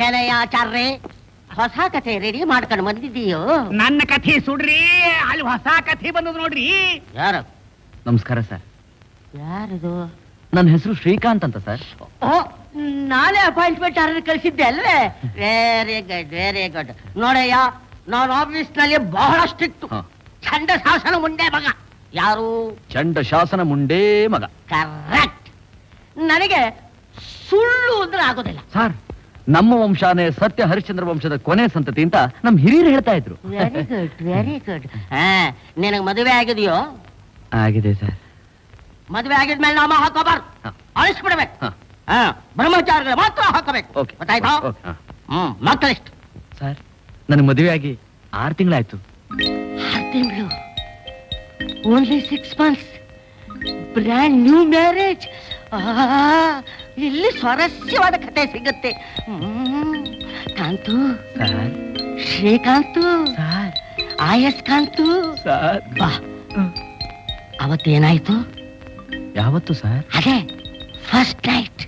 ಏನಯ್ಯ ಆಚಾರ್ರೆ ಹೊಸ ಕಥೆ ರೆಡಿ ಮಾಡ್ಕೊಂಡು ಬಂದಿದ್ದೀಯೋ ನನ್ನ ಕಥೆ ಸುಡ್ರಿ ಅಲ್ಲಿ ಹೊಸ ಕಥೆ ಬಂದದ್ ನೋಡ್ರಿ ಯಾರು ನಮಸ್ಕಾರ ಸರ್ ಯಾರದು ನನ್ನ ಹೆಸರು ಶ್ರೀಕಾಂತ್ ಅಂತ ಸರ್ ಓ ನಾಳೆ ಅಪಾಯಿಂಟ್ಮೆಂಟ್ ಯಾರು ಕಳಿಸಿದ್ದೆ ಅಲ್ವೇ ವೆರಿ ಗುಡ್ ವೆರಿ ಗುಡ್ ನೋಡಯ್ಯ ನಾನು ಆಫೀಸ್ ನಲ್ಲಿ ಬಹಳ ಸ್ಟ್ರಿಕ್ಟ್ ಹ. ಚಂಡ ಶಾಸನ ಮುಂದೆ ಮಗ ಯಾರು ಚಂಡ ಶಾಸನ ಮುಂಡೇ ಮಗ ಕರೆಕ್ಟ್ ನನಗೆ ಸುಳ್ಳು ಅಂದ್ರೆ ಆಗೋದಿಲ್ಲ ಸರ್ ನಮ್ಮ ವಂಶಾನೇ ಸತ್ಯ ಹರಿಶ್ಚಂದ್ರ ವಂಶದ ಕೊನೆ ಸಂತತಿ ಅಂತ ನಮ್ ಹಿರಿಯರು ಹೇಳ್ತಾ ಇದ್ರು ವೆರಿ ಗುಡ್ ವೆರಿ ಗುಡ್ ಹಾ ನಿನಗೆ ಮದುವೆ ಆಗಿದೆಯೋ ಆಗಿದೆ ಸರ್ ಮದುವೆ ಆಗಿದ್ಮೇಲೆ ನಾಮ ಹಾಕೋಬಾರ್ದು ಹ. ಅಳಿಸ್ಬಿಡ್ಬೇಕು ಹ. ಹಾ ಬ್ರಹ್ಮಚಾರಿಗಳು ಮಾತ್ರ ಹಾಕೋಬೇಕು ಓಕೆ ಗೊತ್ತಾಯ್ತಾ ಓಕೆ, ಹ. ಹ್ಮ್ ಮಕ್ಕಳಿಷ್ಟು ಸರ್ ನನಗೆ ಮದುವೆ ಆಗಿ ಆರು ತಿಂಗಳಾಯ್ತು ಆರು ತಿಂಗಳು only six months brand new marriage ಇಲ್ಲಿ ಸ್ವಾರಸ್ಯವಾದ ಕಥೆ ಸಿಗುತ್ತೆ ಹ್ಮ್. ಕಾಂತು ಸರ್ ಶ್ರೀಕಾಂತು ಸರ್ ಆಯಸ್ ಕಾಂತು ಸರ್ ಬಾ ಅವತ್ತೇನಾಯ್ತು ಯಾವತ್ತು ಸರ್ ಅದೇ ಫಸ್ಟ್ ನೈಟ್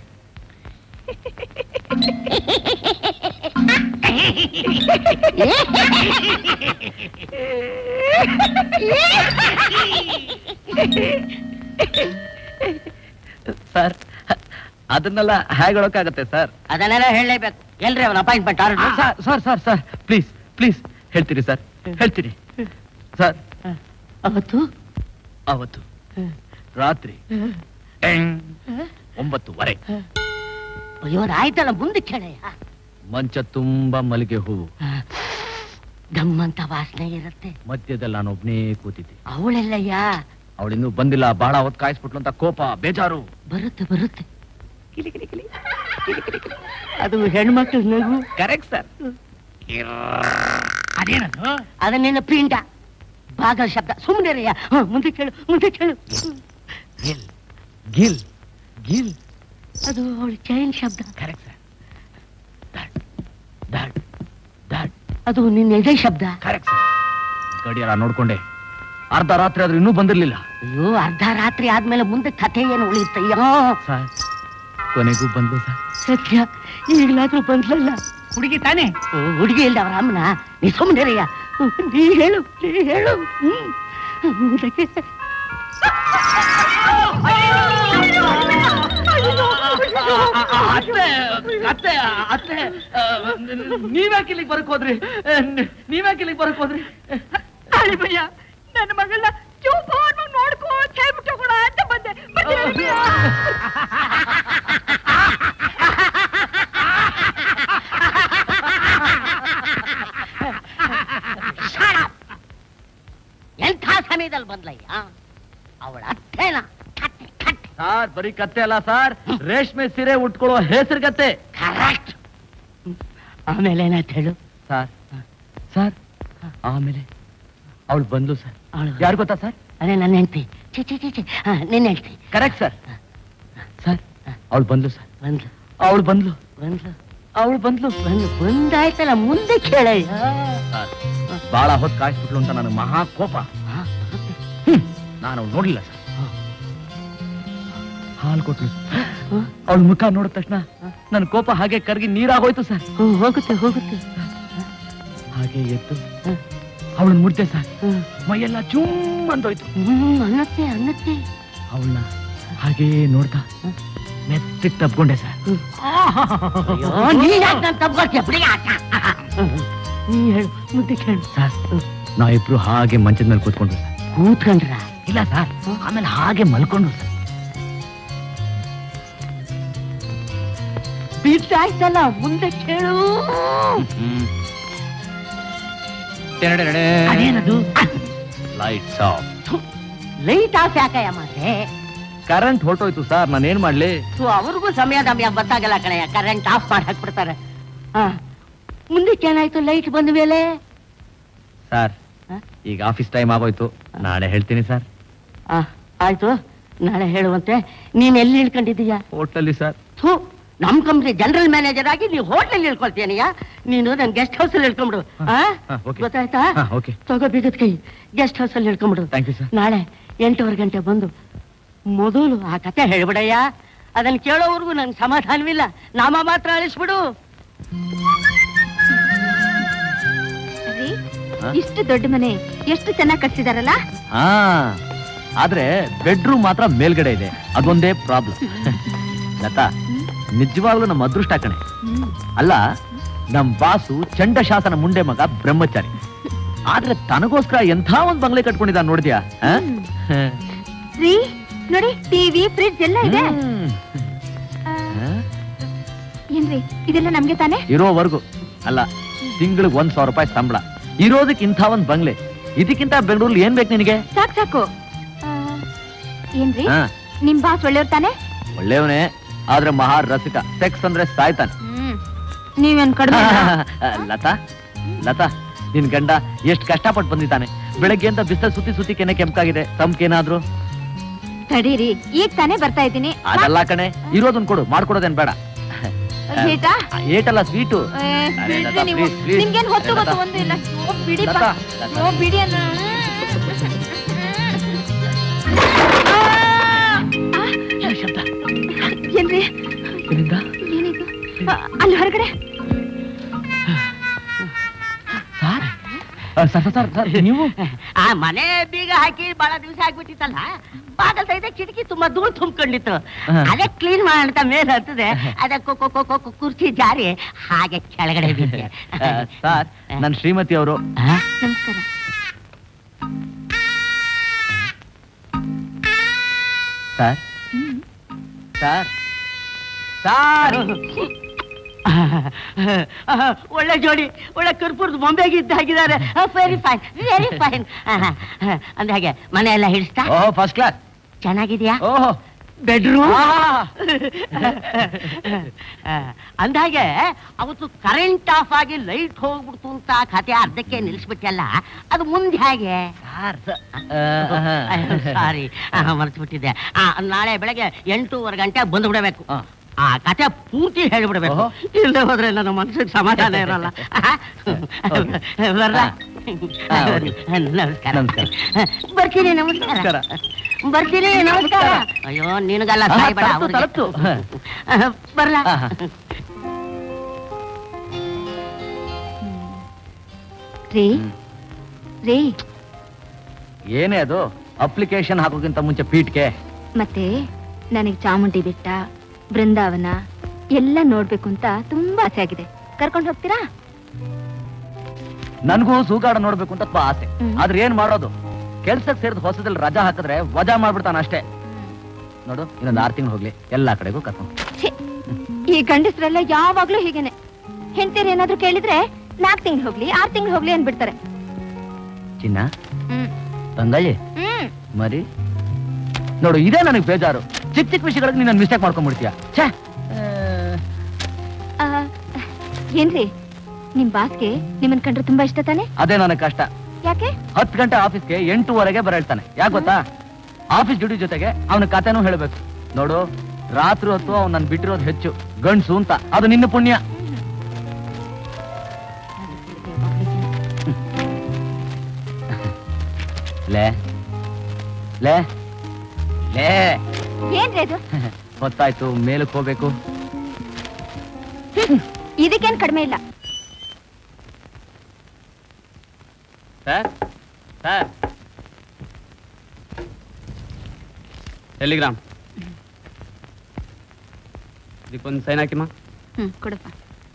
ಸರ್ ಅದನ್ನೆಲ್ಲ ಹೇಗೆ ಹೇಳೋಕ್ಕಾಗತ್ತೆ ಸರ್ ಅದನ್ನೆಲ್ಲ ಹೇಳಲೇಬೇಕು ಎಲ್ರಿ ಅವನ appointment order sir sir sir sir please please ಹೇಳ್ತೀರಿ ಸರ್ ಹೇಳ್ತೀನಿ ಸರ್ ಅವತ್ತು ಅವತ್ತು ರಾತ್ರಿ ಟೆಂಗ್, ಒಂಬತ್ತುವರೆ ಅಯ್ಯೋ ಆಯ್ತಲ್ಲ ಮುಂದೆ ಕೇಳಯ್ಯ ಮಂಚ ತುಂಬಾ ಮಲ್ಲಿಗೆ ಹೂವು ಗಮ್ಮಂತ ವಾಸನೆ ಇರುತ್ತೆ ಮಧ್ಯದಲ್ಲಿ ನಾನು ಒಬ್ನೇ ಕೂತಿದ್ದೆ ಅವಳೆಲ್ಲಯ್ಯ ಅವಳಿನ್ನೂ ಬಂದಿಲ್ಲ ಬಹಳ ಹೊತ್ತು ಕಾಯಿಸ್ಬಿಟ್ಲು ಅಂತ ಕೋಪ ಬೇಜಾರು ಬರುತ್ತೆ ಬರುತ್ತೆ ಅದು ಹೆಣ್ಮಕ್ಳು ನಗು ಕರೆಕ್ಟ್ ಸರ್ ಅದೇನದು ಅದು ನಿನ್ನ ಪಿಂಡ ಬಾಗಲ್ ಶಬ್ದ ಸುಮ್ಮನೆ ಮುಂದೆ ಕೇಳು ಮುಂದೆ ಕೇಳು ಗಿಲ್ ಗಿಲ್ ಗಿಲ್ ಅದು ಅವಳ ಚೈನ್ ಶಬ್ದ correct sir that that that ಅದು ನಿನ್ನ ಎದೆ ಶಬ್ದ ಕರೆಕ್ಟ್ ಸರ್ ಗಡಿಯಾರ ನೋಡ್ಕೊಂಡೆ ಅರ್ಧ ರಾತ್ರಿ ಆದ್ರೂ ಇನ್ನೂ ಬಂದಿರ್ಲಿಲ್ಲ ಅಯ್ಯೋ ಅರ್ಧ ರಾತ್ರಿ ಆದ್ಮೇಲೆ ಮುಂದೆ ಕಥೆ ಏನು ಉಳಿಯುತ್ತಯ್ಯ ಸರ್ ಕೊನೆಗೂ ಬಂದು ಸರ್ ಸತ್ಯ ಈಗಲಾದ್ರೂ ಬಂದ್ಲಲ್ಲ ಹುಡುಗಿ ತಾನೆ ಓ, ಹುಡುಗಿ ಇಲ್ಲ ಅವ್ರ ಅಮ್ಮನ ನೀ ಸುಮ್ಮನೆ ನೀ ಹೇಳು ನೀ ಹೇಳು ಹ್ಮ್. ಮುಂದಕ್ಕೆ ಅತ್ತೆ ಅತ್ತೆ ಅತ್ತೆ ನೀವ್ಯಾಕೆ ಇಲ್ಲಿಗೆ ಬರಕ್ ಹೋದ್ರಿ ನೀವ್ಯಾಕೆ ಇಲ್ಲಿಗೆ ಬರಕ್ ಹೋದ್ರಿ ಅಳಿಮಯ್ಯ ನನ್ನ ಮಗಳನ್ನ ಚೂಪಾರ್ ನೋಡ್ಕೋ ಹೇಳ್ಬಿಟ್ಟು ಕೂಡ ಅಂತ ಬಂದೆ ಬಂದೆ ಅಳಿಮಯ್ಯ. Shut up! ಎಂಥ ಸಮಯದಲ್ಲಿ ಬಂದ್ಲಯ್ಯ ಅವಳ ಅತ್ತೆನ ಕತ್ತೆ ಕತ್ತೆ ಸಾರ್ ಬರೀ ಕತ್ತೆ ಅಲ್ಲ ಸರ್ ರೇಷ್ಮೆ ಸೀರೆ ಉಟ್ಕೊಳ್ಳೋ ಹೆಸರುಗತ್ತೆ ಕರೆಕ್ಟ್ ಆಮೇಲೆ ಏನಾಯ್ತು ಹೇಳು ಸರ್ ಸರ್ ಆಮೇಲೆ ಅವಳು ಬಂದ್ಲು ಸರ್ ಅವಳು ಯಾರು ಗೊತ್ತಾ ಸರ್ ಅದೇ ನನ್ನ ಹೆಂಡತಿ ಚಿ ಚಿ ಚಿ ಚಿ ಹಾ ನಿನ್ನ ಹೆಂಡತಿ ಕರೆಕ್ಟ್ ಸರ್ ಸರ್ ಅವಳು ಬಂದ್ಲು ಸರ್ ಬಂದ್ಲು ಅವಳು ಬಂದ್ಲು ಬಂದ್ಲು ಅವಳು ಬಂದ್ಲು ಬಂದು ಬಂದಾಯ್ತಲ್ಲ ಮುಂದೆ ಕೇಳಯ್ಯ ಸರ್ ಬಹಳ ಹೊತ್ತು ಕಾಯಿಸ್ಬಿಟ್ಲು ಅಂತ ನನಗೆ ಮಹಾ ಕೋಪ ಹಾ, ಬರುತ್ತೆ. ಹ್ಮ್. ನಾನು ಅವ್ಳು ನೋಡ್ಲಿಲ್ಲ ಸರ್ ಹಾಲು ಕೊಟ್ಲು ಹಾ, ಅವಳ ಮುಖ ನೋಡಿದ ತಕ್ಷಣ ನನ್ನ ಕೋಪ ಹಾಗೆ ಕರ್ಗಿ ನೀರಾಗೋಯ್ತು ಸರ್ ಹ್ಮ್, ಹೋಗುತ್ತೆ ಹೋಗುತ್ತೆ ಹಾಗೆ ಎದ್ದು ಹ್ಮ್. ಅವಳನ್ನ ಮುಡ್ದೆ ಸರ್ ಹ್ಮ್, ಮೈಯೆಲ್ಲ ಚುಮ್ ಅಂದೋಯ್ತು ಹ್ಮ್, ಅನ್ನತ್ತೆ ಅನ್ನತ್ತೆ ಅವಳನ್ನ ಹಾಗೇ ನೋಡ್ತಾ ಹ್ಮ್. ಮೆತ್ತಿಗೆ ತಪ್ಕೊಂಡೆ ಸರ್ ಅಯ್ಯೋ, ನೀನ್ ಯಾಕ್ ನನ್ ತಪ್ಕೊಳ್ತೀಯ? ಬಿಡಿ ಆಟ. ನೀ ಹೇಳು ಮುಂದೆ ಕೇಳು ಸರ್ ನಾವಿಬ್ರು ಹಾಗೆ ಮಂಚದ ಮೇಲೆ ಕೂತ್ಕೊಂಡ್ರು ಸರ್ ಕೂತ್ಕೊಂಡ್ರ ಇಲ್ಲ ಸರ್ ಆಮೇಲೆ ಹಾಗೆ ಮಲ್ಕೊಂಡ್ರು ಸರ್ ಬಿದ್ದಾಯ್ತಲ್ಲ ಮುಂದೆ ಕೇಳು ಅದೇನದು ಲೈಟ್ಸ್ ಆಫ್ ಲೈಟ್ ಆಫ್ ಯಾಕಯ್ಯ ಮತ್ತೆ ಕರೆಂಟ್ ಹೊರಟೋಯ್ತು ಸರ್ ನಾನೇನ್ ಮಾಡ್ಲಿ ಸೊ ಅವ್ರಿಗೂ ಸಮಯ ಸಮಯ ಗೊತ್ತಾಗಲ್ಲ ಕಣಯ್ಯ ಕರೆಂಟ್ ಆಫ್ ಮಾಡಿ ಹಾಕ್ಬಿಡ್ತಾರೆ ಹಾ ಮುಂದಕ್ಕೆ ಏನಾಯ್ತು ಲೈಟ್ ಬಂದ ಮೇಲೆ ಸರ್ ಹ? ಈಗ ಆಫೀಸ್ ಟೈಮ್ ಆಗೋಯ್ತು ನಾಳೆ ಹೇಳ್ತೀನಿ ಸರ್ ಆ, ಆಯ್ತು ನಾಳೆ ಹೇಳುವಂತೆ ನೀನ್ ಎಲ್ಲಿ ಇಳ್ಕೊಂಡಿದೀಯ ಹೋಟ್ಲಲ್ಲಿ ಸರ್ ಥೂ ನಮ್ ಕಂಪ್ನಿ ಜನರಲ್ ಮ್ಯಾನೇಜರ್ ಆಗಿ ನೀವು ಹೋಟ್ಲಲ್ಲಿ ಇಳ್ಕೊಳ್ತೀಯನಯ್ಯ ನೀನು ನನ್ ಗೆಸ್ಟ್ ಹೌಸ್ ಅಲ್ಲಿ ಇಳ್ಕೊಂಬಿಡು ಆ? ಹ, okay. ಗೊತ್ತಾಯ್ತಾ ಹ, okay. ತಗೋ ಬೀಗದ ಕೈ ಗೆಸ್ಟ್ ಹೌಸ್ ಅಲ್ಲಿ ಇಳ್ಕೊಂಬಿಡು ಥ್ಯಾಂಕ್ ಯು ಸರ್ ನಾಳೆ ಎಂಟೂವರೆ ಗಂಟೆ ಬಂದು ಮೊದಲು ಆ ಕತೆ ಹೇಳ್ಬಿಡಯ್ಯ ಅದನ್ನ ಕೇಳೋವರೆಗೂ ನಂಗೆ ಸಮಾಧಾನವಿಲ್ಲ ನಾಮ ಮಾತ್ರ ಅಳಿಸ್ಬಿಡು ರೀ, ಹಾ? ಇಷ್ಟು ದೊಡ್ಡ ಮನೆ ಎಷ್ಟು ಚೆನ್ನಾಗಿ ಕಟ್ಸಿದಾರಲ್ಲ ಹಾ ಆದ್ರೆ ಬೆಡ್ರೂಮ್ ಮಾತ್ರ ಮೇಲ್ಗಡೆ ಇದೆ ಅದೊಂದೇ ಪ್ರಾಬ್ಲಮ್ ಲತಾ ನಿಜವಾಗ್ಲೂ ನಮ್ಮ ಅದೃಷ್ಟ ಕಣೆ ಹ್ಮ್. ಅಲ್ಲ ನಮ್ ಬಾಸು ಚಂಡಶಾಸನ ಮುಂಡೆ ಮಗ ಬ್ರಹ್ಮಚಾರಿ ಆದ್ರೆ ತನಗೋಸ್ಕರ ಎಂಥ ಒಂದ್ ಬಂಗ್ಲೆ ಕಟ್ಕೊಂಡಿದ್ದ ನೋಡಿದ್ಯಾ ಆ? ರೀ ನೋಡಿ ಟಿವಿ ಫ್ರಿಡ್ಜ್ ಎಲ್ಲ ಇದೆ ಹ್ಮ್. ಆ, ಆ? ಏನ್ರಿ ಇದೆಲ್ಲ ನಮ್ಗೆ ತಾನೇ ಇರೋವರೆಗೂ ಅಲ್ಲ ತಿಂಗಳಿಗೆ ಒಂದ್ ಸಾವಿರ ರೂಪಾಯಿ ಸಂಬಳ ಇರೋದಕ್ಕೆ ಇಂಥ ಒಂದ್ ಬಂಗ್ಲೆ ಇದಕ್ಕಿಂತ ಬೆಂಗಳೂರಲ್ಲಿ ಏನ್ ಬೇಕು ನಿನಗೆ ಸಾಕ್ ಸಾಕು ಆ, ಏನ್ರಿ ಹಾ ನಿಮ್ ಬಾಸ್ ಒಳ್ಳೆಯವ್ರ ತಾನೆ ಒಳ್ಳೆಯವನೇ ಆದ್ರೆ ಮಹಾ ರಸಿಕ ಸೆಕ್ಸ್ ಅಂದ್ರೆ ಸಾಯ್ತಾನೆ ಹ್ಮ್ ನೀವೇನ್ ಕಡಿಮೆ ಲತಾ ಲತಾ ನಿನ್ ಗಂಡ ಎಷ್ಟ್ ಕಷ್ಟಪಟ್ಟು ಬಂದಿದ್ದಾನೆ ಬೆಳಗ್ಗೆ ಅಂತ ಬಿಸಿಲ ಸುತ್ತಿ ಸುತ್ತಿ ಕೆನೆ ಕೆಂಪಾಗಿದೆ ತಮ್ಕೇನಾದ್ರು ತಡೀರಿ ಈಗ ತಾನೇ ಬರ್ತಾ ಇದ್ದೀನಿ ಅದಲ್ಲ ಕಣೆ ಇರೋದನ್ ಕೊಡು ಮಾಡ್ಕೊಡೋದೇನ್ ಬೇಡ ಹೇಟಾ ಆ, ಏಟಲ್ಲ ಸ್ವೀಟು ಏ, ಅರೆ, ಬಿಡ್ರಿ ಲತಾ, ನೀವು please, please. ನಿಮ್ಗೇನ್ ಹೊತ್ತು ಅರೆ, ಗೊತ್ತು ಲತಾ. ಒಂದು ಇಲ್ಲ ಓ ಬಿಡಿ ಲತಾ, ಲತಾ. ಓ ಬಿಡಿ ಅನ್ನ ಏನ್ರಿ ಏನಿದು ಆ, ಅಲ್ಲಿ ಹೊರಗಡೆ ಸರ್ ಸರ್ ಸರ್ ನೀವು ಆ ಮನೆ ಬೀಗ ಹಾಕಿ ಬಹಳ ದಿವಸ ಆಗ್ಬಿಟ್ಟಿತ್ತಲ್ಲ ಬಾಗಲ್ ಸೈದ ಕಿಟಕಿ ತುಂಬಾ ಧೂಳು ತುಂಬಿಕೊಂಡಿತ್ತು ಹಾ. ಅದೇ ಕ್ಲೀನ್ ಮಾಡಂತ ಮೇಲೆ ಹತ್ತದೆ ಅದೇ ಕೊ- ಕೊ- ಕೊ- ಕೊ- ಕುರ್ಚಿ ಜಾರಿ ಹಾಗೆ ಕೆಳಗಡೆ ಬಿದ್ದೆ ಆ, ಸರ್ ನನ್ ಶ್ರೀಮತಿ ಅವರು ಆ? ನಮಸ್ಕಾರ ಸರ್ ಹ್ಮ್. ಸರ್ ಸರ್ ಒಳ್ಳೆ ಜೋಡಿ ಒಳ್ಳೆ ಕರ್ಪೂರದ ಬೊಂಬೆಗೆ ಇದ್ದ ಹಾಗಿದ್ದಾರೆ ವೆರಿ ಫೈನ್ ವೆರಿ ಫೈನ್ ಅಂದ ಹಾಗೆ ಮನೆ ಎಲ್ಲ ಹಿಡಿಸ್ತಾ ಓಹೋ ಫಸ್ಟ್ ಕ್ಲಾಸ್ ಚೆನ್ನಾಗಿದ್ಯಾ ಓಹೋ ಬೆಡ್ರೂಮ್ ಅಂದಾಗೆ ಅವತ್ತು ಕರೆಂಟ್ ಆಫ್ ಆಗಿ ಲೈಟ್ ಹೋಗ್ಬಿಡ್ತು ಅಂತ ಕತೆ ಅರ್ಧಕ್ಕೆ ನಿಲ್ಲಿಸ್ಬಿಟ್ಟಲ್ಲ ಅದು ಮುಂದೆ ಹೇಗೆ ಸಾರಿ ಮರ್ತ್ಬಿಟ್ಟಿದ್ದೆ ಆ, ನಾಳೆ ಬೆಳಗ್ಗೆ ಎಂಟೂವರೆ ಗಂಟೆ ಬಂದು ಬಿಡಬೇಕು ಆ. ಆ ಕತೆ ಪೂರ್ತಿ ಹೇಳಿಬಿಡ್ಬೇಕು ಓಹೋ. ಇಲ್ಲದೆ ಹೋದ್ರೆ ನನ್ನ ಮನಸ್ಸಿಗೆ ಸಮಾಧಾನ ಇರಲ್ಲ ಬರ್ಲಾ? ಆ, ಹೋಗಿ. ನಮಸ್ಕಾರ ನಮಸ್ಕಾರ. ಬರ್ತೀನಿ ನಮಸ್ಕಾರ ನಮಸ್ಕಾರ. ಬರ್ತೀನಿ ನಮಸ್ಕಾರ ಅಯ್ಯೋ ನಿನಗಲ್ಲ ಆಹಾ, ಸಾಯ್ಬೇಡ ತಲುಪ್ತು, ಅವ್ರಿಗೆ. ತಲುಪ್ತು. ಬರ್ಲಾ ಆಹಾ. ರೀ ರೀ ಏನೇ ಅದು ಅಪ್ಲಿಕೇಶನ್ ಹಾಕೋಕ್ಕಿಂತ ಮುಂಚೆ ಪೀಟ್ಗೆ ಮತ್ತೆ ನನಗೆ ಚಾಮುಂಡಿ ಬೆಟ್ಟ ಬೃಂದಾವನ ಎಲ್ಲ ನೋಡ್ಬೇಕು ಅಂತ ತುಂಬಾ ಆಸೆ ಆಗಿದೆ ಕರ್ಕೊಂಡು ಹೋಗ್ತೀರಾ ನನ್ಗೂ ಸೂಗಾಡ ನೋಡ್ಬೇಕು ಅಂತ ತುಂಬಾ ಆಸೆ ಹ್ಮ್. ಆದ್ರೆ ಏನ್ ಮಾಡೋದು ಕೆಲ್ಸಕ್ಕೆ ಸೇರಿದ ಹೊಸದಲ್ಲಿ ರಜಾ ಹಾಕಿದ್ರೆ ವಜಾ ಮಾಡ್ಬಿಡ್ತಾನ ಅಷ್ಟೇ ನೋಡು ಇನ್ನೊಂದು ಆರು ತಿಂಗಳು ಹೋಗ್ಲಿ ಎಲ್ಲಾ ಕಡೆಗೂ ಕರ್ಕೊಂಡು ಛೆ, ಈ ಗಂಡಸ್ರೆಲ್ಲ ಯಾವಾಗ್ಲೂ ಹೀಗೇನೆ ಹೆಂಡತಿರು ಏನಾದ್ರೂ ಕೇಳಿದ್ರೆ ನಾಲ್ಕು ತಿಂಗಳು ಹೋಗ್ಲಿ ಆರ್ ತಿಂಗಳು ಹೋಗ್ಲಿ ಅನ್ಬಿಡ್ತಾರೆ ಚಿನ್ನ ಹ್ಮ್ ತಂಗಾಯಿ ಹ್ಮ್ ಮರಿ ನೋಡು ಇದೇ ನನಗೆ ಬೇಜಾರು ಚಿಕ್ಕ ಚಿಕ್ಕ ವಿಷಯಗಳಿಗೆ ನೀನು ಮಿಸ್ಟೇಕ್ ಮಾಡ್ಕೊಂಡ್ಬಿಡ್ತೀಯ ಛೇ ಆ, ಏನ್ರಿ ನಿಮ್ ಬಾಸ್ಗೆ ನಿಮ್ಮನ್ ಕಂಡ್ರೆ ತುಂಬಾ ಇಷ್ಟ ತಾನೆ ಅದೇ ನನಗೆ ಕಷ್ಟ ಯಾಕೆ ಹತ್ತು ಗಂಟೆ ಆಫೀಸ್ಗೆ ಎಂಟೂವರೆಗೆ ಬರ ಹೇಳ್ತಾನೆ ಯಾಕೆ ಗೊತ್ತಾ ಆಫೀಸ್ ಡ್ಯೂಟಿ ಜೊತೆಗೆ ಅವನ ಕತೆನೂ ಹೇಳ್ಬೇಕು ನೋಡು ರಾತ್ರಿ ಹೊತ್ತು ಅವ್ನು ನನ್ ಬಿಟ್ಟಿರೋದು ಹೆಚ್ಚು ಗಂಡ್ಸು ಅಂತ ಅದು ನಿನ್ನ ಪುಣ್ಯ ಲೇ ಲೇ ಲೇ ಏನ್ರಿ ಅದು ಹೊತ್ತಾಯ್ತು ಮೇಲಕ್ಕೆ ಹೋಗ್ಬೇಕು ಇದಕ್ಕೇನ್ ಕಡಿಮೆ ಇಲ್ಲ ಸರ್ ಸರ್ ಟೆಲಿಗ್ರಾಮ್ ಇದಕ್ಕೊಂದು ಸೈನ್ ಹಾಕಿಮ್ಮ ಹ್ಮ್ ಕೊಡಪ್ಪ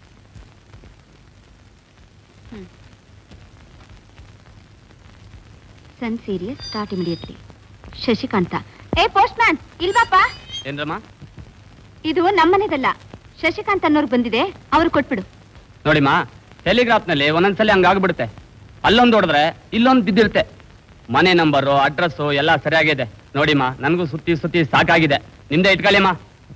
son serious start immediately Shashikanta ಏ ಪೋಸ್ಟ್ ಮ್ಯಾನ್ ಇಲ್ವಾಪ ಏನ್ರಮ್ಮ ಇದು ನಮ್ಮನೆದಲ್ಲ ಶಶಿಕಾಂತ್ ಅನ್ನೋರ್ಗ್ ಬಂದಿದೆ ಅವ್ರು ಕೊಟ್ಬಿಡು ನೋಡಿಮ್ಮ ಟೆಲಿಗ್ರಾಫ್ನಲ್ಲಿ ಒಂದೊಂದ್ಸಲಿ ಹಂಗಾಗ್ಬಿಡುತ್ತೆ ಅಲ್ಲೊಂದು ಹೊಡೆದ್ರೆ ಇಲ್ಲೊಂದು ಬಿದ್ದಿರುತ್ತೆ ಮನೆ ನಂಬರು ಅಡ್ರೆಸ್ಸು ಎಲ್ಲ ಸರಿಯಾಗಿದೆ ನೋಡಿಮ್ಮ ನನಗೂ ಸುತ್ತಿ ಸುತ್ತಿ ಸಾಕಾಗಿದೆ ನಿಮ್ದೇ ಇಟ್ಕೊಳ್ಳಿಮ್ಮ